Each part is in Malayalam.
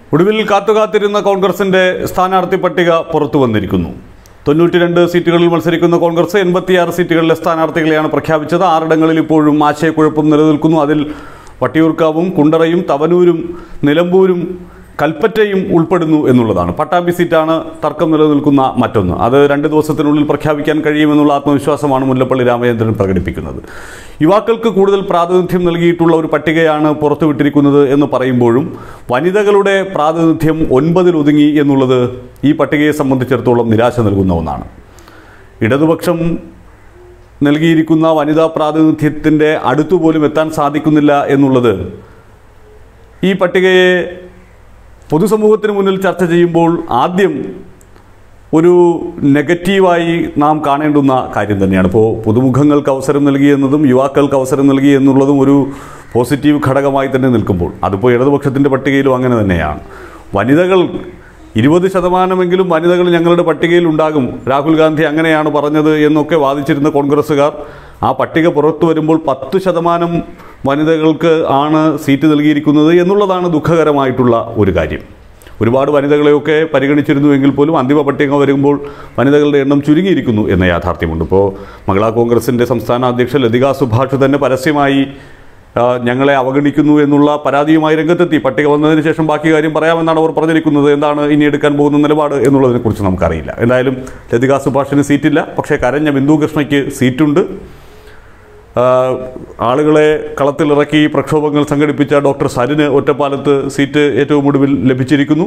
ഒടുവിൽ കാത്തുകാത്തിരുന്ന കോൺഗ്രസിന്റെ സ്ഥാനാർത്ഥി പട്ടിക പുറത്തു വന്നിരിക്കുന്നു തൊണ്ണൂറ്റിരണ്ട് സീറ്റുകളിൽ മത്സരിക്കുന്ന കോൺഗ്രസ് എൺപത്തിയാറ് സീറ്റുകളിലെ സ്ഥാനാർത്ഥികളെയാണ് പ്രഖ്യാപിച്ചത് ആറിടങ്ങളിൽ ഇപ്പോഴും ആശയക്കുഴപ്പം നിലനിൽക്കുന്നു അതിൽ വട്ടിയൂർക്കാവും കുണ്ടറയും തവനൂരും നിലമ്പൂരും കൽപ്പറ്റയും ഉൾപ്പെടുന്നു എന്നുള്ളതാണ് പട്ടാമ്പി സീറ്റാണ് തർക്കം നിലനിൽക്കുന്ന മറ്റൊന്ന് അത് രണ്ട് ദിവസത്തിനുള്ളിൽ പ്രഖ്യാപിക്കാൻ കഴിയുമെന്നുള്ള ആത്മവിശ്വാസമാണ് മുല്ലപ്പള്ളി രാമചന്ദ്രൻ പ്രകടിപ്പിക്കുന്നത് യുവാക്കൾക്ക് കൂടുതൽ പ്രാതിനിധ്യം നൽകിയിട്ടുള്ള ഒരു പട്ടികയാണ് പുറത്തുവിട്ടിരിക്കുന്നത് എന്ന് പറയുമ്പോഴും വനിതകളുടെ പ്രാതിനിധ്യം ഒൻപതിൽ ഒതുങ്ങി എന്നുള്ളത് ഈ പട്ടികയെ സംബന്ധിച്ചിടത്തോളം നിരാശ നൽകുന്ന ഒന്നാണ് ഇടതുപക്ഷം നൽകിയിരിക്കുന്ന വനിതാ പ്രാതിനിധ്യത്തിൻ്റെ അടുത്തുപോലും എത്താൻ സാധിക്കുന്നില്ല എന്നുള്ളത് ഈ പട്ടികയെ പൊതുസമൂഹത്തിന് മുന്നിൽ ചർച്ച ചെയ്യുമ്പോൾ ആദ്യം ഒരു നെഗറ്റീവായി നാം കാണേണ്ടുന്ന കാര്യം തന്നെയാണ് ഇപ്പോൾ പുതുമുഖങ്ങൾക്ക് അവസരം നൽകി എന്നതും യുവാക്കൾക്ക് അവസരം നൽകി എന്നുള്ളതും ഒരു പോസിറ്റീവ് ഘടകമായി തന്നെ നിൽക്കുമ്പോൾ അതിപ്പോൾ ഇടതുപക്ഷത്തിൻ്റെ പട്ടികയിലും അങ്ങനെ തന്നെയാണ് വനിതകൾ ഇരുപത് ശതമാനമെങ്കിലും വനിതകൾ ഞങ്ങളുടെ പട്ടികയിൽ ഉണ്ടാകും രാഹുൽ ഗാന്ധി അങ്ങനെയാണ് പറഞ്ഞത് എന്നൊക്കെ വാദിച്ചിരുന്ന കോൺഗ്രസ്സുകാർ ആ പട്ടിക പുറത്തു വരുമ്പോൾ പത്ത് ശതമാനം വനിതകൾക്ക് ആണ് സീറ്റ് നൽകിയിരിക്കുന്നത് എന്നുള്ളതാണ് ദുഃഖകരമായിട്ടുള്ള ഒരു കാര്യം ഒരുപാട് വനിതകളെയൊക്കെ പരിഗണിച്ചിരുന്നുവെങ്കിൽ പോലും അന്തിമ പട്ടിക വരുമ്പോൾ വനിതകളുടെ എണ്ണം ചുരുങ്ങിയിരിക്കുന്നു എന്ന യാഥാർത്ഥ്യമുണ്ട് ഇപ്പോൾ മഹിളാ കോൺഗ്രസിൻ്റെ സംസ്ഥാന അധ്യക്ഷ ലതിക സുഭാഷ് തന്നെ പരസ്യമായി ആ, ഞങ്ങളെ അവഗണിക്കുന്നു എന്നുള്ള പരാതിയുമായി രംഗത്തെത്തി പട്ടിക വന്നതിന് ശേഷം ബാക്കി കാര്യം പറയാമെന്നാണ് അവർ പറഞ്ഞിരിക്കുന്നത് എന്താണ് ഇനി എടുക്കാൻ പോകുന്ന നിലപാട് എന്നുള്ളതിനെക്കുറിച്ച് നമുക്കറിയില്ല എന്തായാലും ലതിക സുഭാഷിന് സീറ്റില്ല പക്ഷേ കരഞ്ഞ ബിന്ദു കൃഷ്ണയ്ക്ക് സീറ്റുണ്ട് ആ, ആളുകളെ കളത്തിലിറക്കി പ്രക്ഷോഭങ്ങൾ സംഘടിപ്പിച്ച ഡോക്ടർ സരിന് ഒറ്റപ്പാലത്ത് സീറ്റ് ഏറ്റവും ഒടുവിൽ ലഭിച്ചിരിക്കുന്നു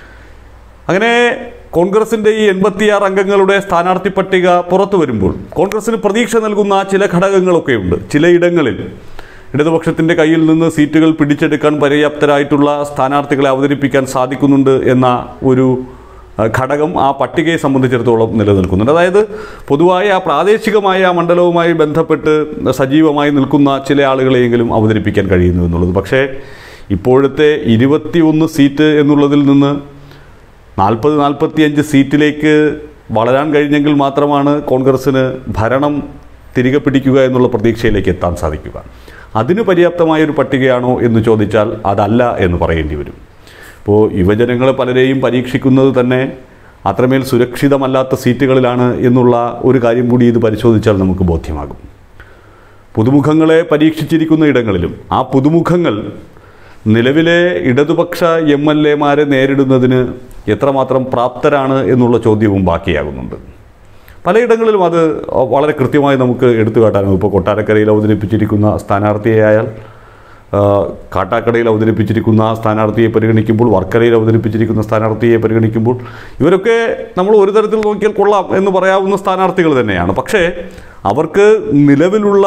അങ്ങനെ കോൺഗ്രസിന്റെ ഈ എൺപത്തിയാറ് അംഗങ്ങളുടെ സ്ഥാനാർത്ഥി പട്ടിക പുറത്തു വരുമ്പോൾ കോൺഗ്രസിന് പ്രതീക്ഷ നൽകുന്ന ചില ഘടകങ്ങളൊക്കെയുണ്ട് ചിലയിടങ്ങളിൽ ഇടതുപക്ഷത്തിന്റെ കയ്യിൽ നിന്ന് സീറ്റുകൾ പിടിച്ചെടുക്കാൻ പര്യാപ്തരായിട്ടുള്ള സ്ഥാനാർത്ഥികളെ അവതരിപ്പിക്കാൻ സാധിക്കുന്നുണ്ട് എന്ന ഒരു അഹ്, ഘടകം ആ പട്ടികയെ സംബന്ധിച്ചിടത്തോളം നിലനിൽക്കുന്നുണ്ട് അതായത് പൊതുവായ ആ പ്രാദേശികമായ ആ മണ്ഡലവുമായി ബന്ധപ്പെട്ട് സജീവമായി നിൽക്കുന്ന ചില ആളുകളെയെങ്കിലും അവതരിപ്പിക്കാൻ കഴിയുന്നു എന്നുള്ളത് പക്ഷേ ഇപ്പോഴത്തെ ഇരുപത്തിയൊന്ന് സീറ്റ് എന്നുള്ളതിൽ നിന്ന് നാൽപ്പത് നാൽപ്പത്തിയഞ്ച് സീറ്റിലേക്ക് വളരാൻ കഴിഞ്ഞെങ്കിൽ മാത്രമാണ് കോൺഗ്രസ്സിന് ഭരണം തിരികെ പിടിക്കുക എന്നുള്ള പ്രതീക്ഷയിലേക്ക് എത്താൻ സാധിക്കുക അതിന് പര്യാപ്തമായ ഒരു പട്ടികയാണോ എന്ന് ചോദിച്ചാൽ അതല്ല എന്ന് പറയേണ്ടി വരും ഇപ്പോൾ യുവജനങ്ങളെ പലരെയും പരീക്ഷിക്കുന്നത് തന്നെ അത്രമേൽ സുരക്ഷിതമല്ലാത്ത സീറ്റുകളിലാണ് എന്നുള്ള ഒരു കാര്യം കൂടി ഇത് പരിശോധിച്ചാൽ നമുക്ക് ബോധ്യമാകും പുതുമുഖങ്ങളെ പരീക്ഷിച്ചിരിക്കുന്ന ഇടങ്ങളിലും ആ പുതുമുഖങ്ങൾ നിലവിലെ ഇടതുപക്ഷ എം എൽ എമാരെ നേരിടുന്നതിന് എത്രമാത്രം പ്രാപ്തരാണ് എന്നുള്ള ചോദ്യവും ബാക്കിയാകുന്നുണ്ട് പലയിടങ്ങളിലും അത് വളരെ കൃത്യമായി നമുക്ക് എടുത്തു കാട്ടാനും ഇപ്പോൾ കൊട്ടാരക്കരയിൽ അവതരിപ്പിച്ചിരിക്കുന്ന സ്ഥാനാർത്ഥിയായാൽ ആ, കാട്ടാക്കടയിൽ അവതരിപ്പിച്ചിരിക്കുന്ന സ്ഥാനാർത്ഥിയെ പരിഗണിക്കുമ്പോൾ വർക്കരയിൽ അവതരിപ്പിച്ചിരിക്കുന്ന സ്ഥാനാർത്ഥിയെ പരിഗണിക്കുമ്പോൾ ഇവരൊക്കെ നമ്മൾ ഒരു തരത്തിൽ നോക്കിയാൽ കൊള്ളാം എന്ന് പറയാവുന്ന സ്ഥാനാർത്ഥികൾ തന്നെയാണ് പക്ഷേ അവർക്ക് നിലവിലുള്ള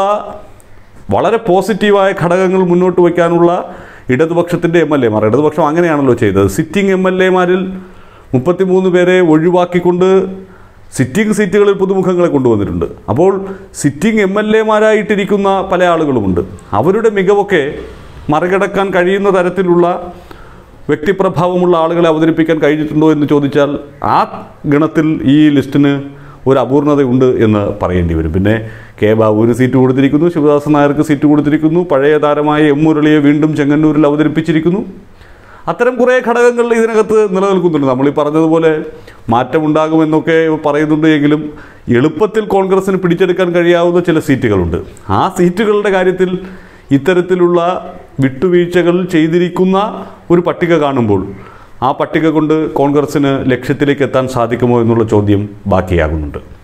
വളരെ പോസിറ്റീവായ ഘടകങ്ങൾ മുന്നോട്ട് വയ്ക്കാനുള്ള ഇടതുപക്ഷത്തിൻ്റെ എം എൽ എമാർ ഇടതുപക്ഷം അങ്ങനെയാണല്ലോ ചെയ്തത് സിറ്റിംഗ് എം എൽ എമാരിൽ മുപ്പത്തിമൂന്ന് പേരെ ഒഴിവാക്കിക്കൊണ്ട് സിറ്റിംഗ് സീറ്റുകളിൽ പുതുമുഖങ്ങളെ കൊണ്ടുവന്നിട്ടുണ്ട് അപ്പോൾ സിറ്റിംഗ് എം എൽ എമാരായിട്ടിരിക്കുന്ന പല ആളുകളുമുണ്ട് അവരുടെ മികവൊക്കെ മറികടക്കാൻ കഴിയുന്ന തരത്തിലുള്ള വ്യക്തിപ്രഭാവമുള്ള ആളുകളെ അവതരിപ്പിക്കാൻ കഴിഞ്ഞിട്ടുണ്ടോ എന്ന് ചോദിച്ചാൽ ആ ഗണത്തിൽ ഈ ലിസ്റ്റിന് ഒരു അപൂർണതയുണ്ട് എന്ന് പറയേണ്ടി വരും പിന്നെ കെ ബാബുവിന് സീറ്റ് കൊടുത്തിരിക്കുന്നു ശിവദാസൻ നായർക്ക് സീറ്റ് കൊടുത്തിരിക്കുന്നു പഴയ താരമായ എം മുരളിയെ വീണ്ടും ചെങ്ങന്നൂരിൽ അവതരിപ്പിച്ചിരിക്കുന്നു അത്തരം കുറേ ഘടകങ്ങൾ ഇതിനകത്ത് നിലനിൽക്കുന്നുണ്ട് നമ്മൾ ഈ പറഞ്ഞതുപോലെ മാറ്റമുണ്ടാകുമെന്നൊക്കെ പറയുന്നുണ്ട് എങ്കിലും എളുപ്പത്തിൽ കോൺഗ്രസിന് പിടിച്ചെടുക്കാൻ കഴിയാവുന്ന ചില സീറ്റുകളുണ്ട് ആ സീറ്റുകളുടെ കാര്യത്തിൽ ഇത്തരത്തിലുള്ള വിട്ടുവീഴ്ചകൾ ചെയ്തിരിക്കുന്ന ഒരു പട്ടിക കാണുമ്പോൾ ആ പട്ടിക കൊണ്ട് കോൺഗ്രസിന് ലക്ഷ്യത്തിലേക്ക് എത്താൻ സാധിക്കുമോ എന്നുള്ള ചോദ്യം ബാക്കിയാകുന്നുണ്ട്